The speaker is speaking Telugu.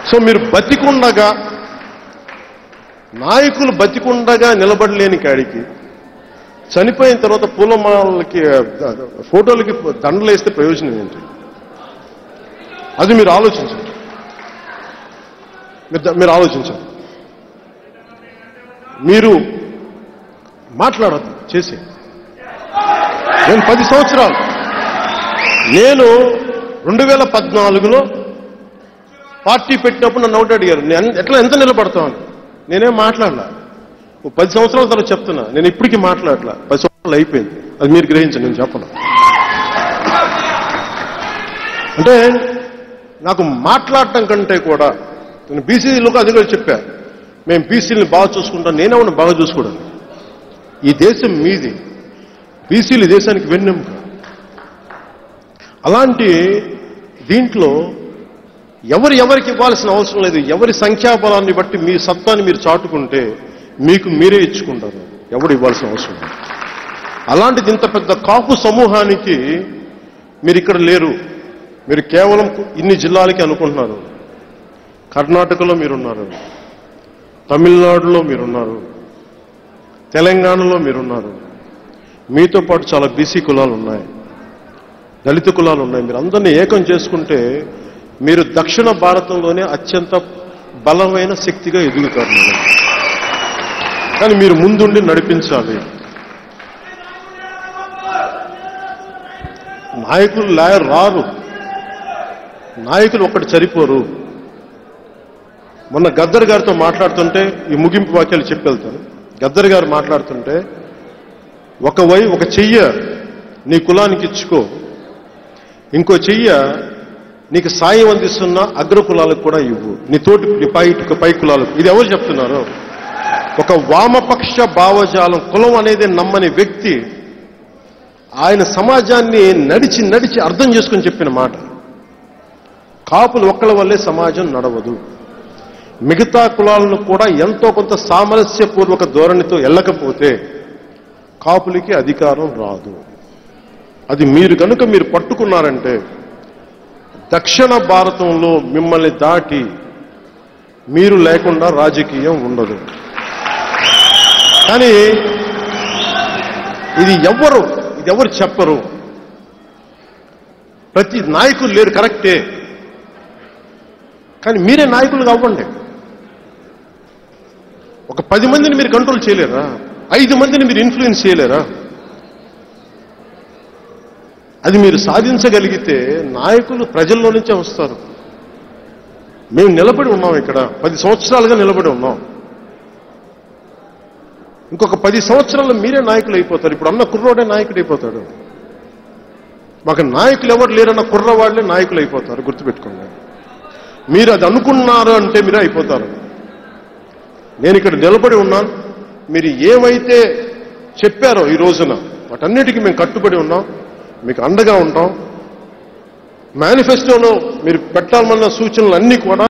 సో మీరు బతికుండగా నాయకులు బతికుండగా నిలబడలేని కాడికి చనిపోయిన తర్వాత పూలమాలకి ఫోటోలకి దండలు వేస్తే ప్రయోజనం ఏంటి అది మీరు ఆలోచించండి మీరు- మీరు ఆలోచించండి మీరు మాట్లాడద్దు చేసి నేను పది సంవత్సరాలు నేను రెండు వేల పద్నాలుగులో పార్టీ పెట్టినప్పుడు నన్ను ఒకటి అడిగారు నేను ఎట్లా ఎంత నిలబడతామని నేనేం మాట్లాడలా ఓ పది సంవత్సరాల తర్వాత చెప్తున్నా నేను ఇప్పటికీ మాట్లాడలా పది సంవత్సరాలు అయిపోయింది అది మీరు గ్రహించండి నేను చెప్పను అంటే నాకు మాట్లాడటం కంటే కూడా నేను బీసీలకు అది కూడా చెప్పా మేము బీసీని బాగా చూసుకుంటాం నేనే ఉన్నా బాగా చూసుకోవడం ఈ దేశం మీది బీసీలు ఈ దేశానికి వెన్నెముక అలాంటి దీంట్లో ఎవరు ఎవరికి ఇవ్వాల్సిన అవసరం లేదు ఎవరి సంఖ్యాబలాన్ని బట్టి మీ సత్తాన్ని మీరు చాటుకుంటే మీకు మీరే ఇచ్చుకుంటారు ఎవడు ఇవ్వాల్సిన అవసరం లేదు అలాంటిది ఇంత పెద్ద కాపు సమూహానికి మీరు ఇక్కడ లేరు మీరు కేవలం ఇన్ని జిల్లాలకి అనుకుంటున్నారు కర్ణాటకలో మీరున్నారు తమిళనాడులో మీరున్నారు తెలంగాణలో మీరున్నారు మీతో పాటు చాలా బీసీ కులాలు ఉన్నాయి దళిత కులాలు ఉన్నాయి మీరు అందరినీ ఏకం చేసుకుంటే మీరు దక్షిణ భారతంలోనే అత్యంత బలమైన శక్తిగా ఎదుగుతారు మీరు. కానీ మీరు ముందుండి నడిపించాలి నాయకులు లా- రారు నాయకులు ఒక్కటి సరిపోరు మొన్న గద్దర్ గారితో మాట్లాడుతుంటే ఈ ముగింపు వాక్యాలు చెప్పి వెళ్తాను గద్దర్ గారు మాట్లాడుతుంటే ఒక వై ఒక చెయ్య నీ కులానికి ఇచ్చుకో ఇంకో చెయ్య నీకు సాయం అందిస్తున్న అగ్ర కులాలకు కూడా ఇవ్వు నీ తోటి నీ పై పై కులాలకు ఇది ఎవరు చెప్తున్నారు ఒక వామపక్ష భావజాలం కులం అనేది నమ్మని వ్యక్తి ఆయన సమాజాన్ని నడిచి నడిచి అర్థం చేసుకుని చెప్పిన మాట కాపులు ఒక్కల వల్లే సమాజం నడవదు మిగతా కులాలను కూడా ఎంతో కొంత సామరస్యపూర్వక ధోరణితో వెళ్ళకపోతే కాపులకి అధికారం రాదు అది మీరు కనుక మీరు పట్టుకున్నారంటే దక్షిణ భారతంలో మిమ్మల్ని దాటి మీరు లేకుండా రాజకీయం ఉండదు కానీ ఇది ఎవ్వరు ఇది ఎవరు చెప్పరు ప్రతి నాయకులు లేరు కరెక్టే కానీ మీరే నాయకులు అవ్వండి ఒక పది మందిని మీరు కంట్రోల్ చేయలేరా ఐదు మందిని మీరు ఇన్ఫ్లుయెన్స్ చేయలేరా అది మీరు సాధించగలిగితే నాయకులు ప్రజల్లో నుంచే వస్తారు మేము నిలబడి ఉన్నాం ఇక్కడ పది సంవత్సరాలుగా నిలబడి ఉన్నాం ఇంకొక పది సంవత్సరాల్లో మీరే నాయకులు అయిపోతారు ఇప్పుడు అన్న కుర్రోడే నాయకుడు అయిపోతాడు మాకు నాయకులు ఎవరు లేరన్న కుర్రవాళ్లే నాయకులు అయిపోతారు గుర్తుపెట్టుకోండి మీరు అది అనుకున్నారు అంటే మీరే అయిపోతారు నేను ఇక్కడ నిలబడి ఉన్నాను మీరు ఏమైతే చెప్పారో ఈ రోజున వాటన్నిటికీ మేము కట్టుబడి ఉన్నాం మీకు అండగా ఉంటాం మేనిఫెస్టోలో మీరు పెట్టాలన్న సూచనలు అన్నీ కూడా